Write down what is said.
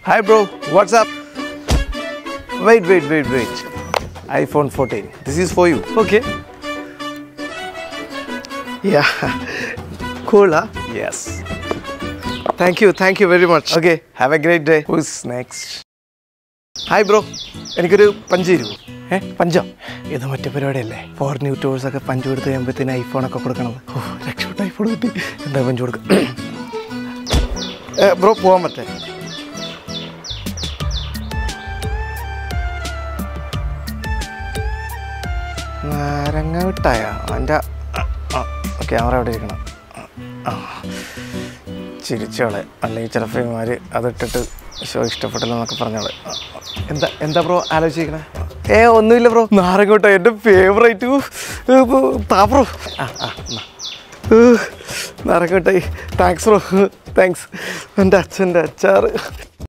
Hi, bro. What's up? Wait, wait, wait, wait. iPhone 14. This is for you. Okay. Yeah. Cool, huh? Yes. Thank you. Thank you very much. Okay. Have a great day. Who's next? Hi bro എനിക്കൊരു punch തരുമോ ഏ പഞ്ചോ ഇത് മറ്റേ പരിപാടിയല്ലേ foreign YouTubers ഒക്കെ punch കൊടുത്ത് കഴിയുമ്പോഴത്തേന് ഐഫോണൊക്കെ കൊടുക്കണത് ഓ രക്ഷപ്പെട്ട ഐഫോൺ കിട്ടി എന്താ പഞ്ച് കൊടുക്കുക ബ്രോ പോകാൻ പറ്റേ നാരങ്ങ വിട്ടായ എൻ്റെ ക്യാമറ എവിടെ ഇരിക്കണം ആ ചിരിച്ചോളെ അല്ലെങ്കിൽ ചിലപ്പോൾ ഇമാർ അതിട്ടിട്ട് ഷോ ഇഷ്ടപ്പെട്ടില്ലെന്നൊക്കെ പറഞ്ഞോളെ എന്താ എന്താ ബ്രോ ആലോചിക്കണേ ഏ ഒന്നുമില്ല ബ്രോ നാരങ്ങോട്ടോ എൻ്റെ ഫേവറേറ്റ് താ ബ്രോ ആ ആ എന്നാ. നാരങ്ങോട്ടായി താങ്ക്സ് ബ്രോ താങ്ക്സ് എൻ്റെ അച്ഛൻ്റെ അച്ചാറ്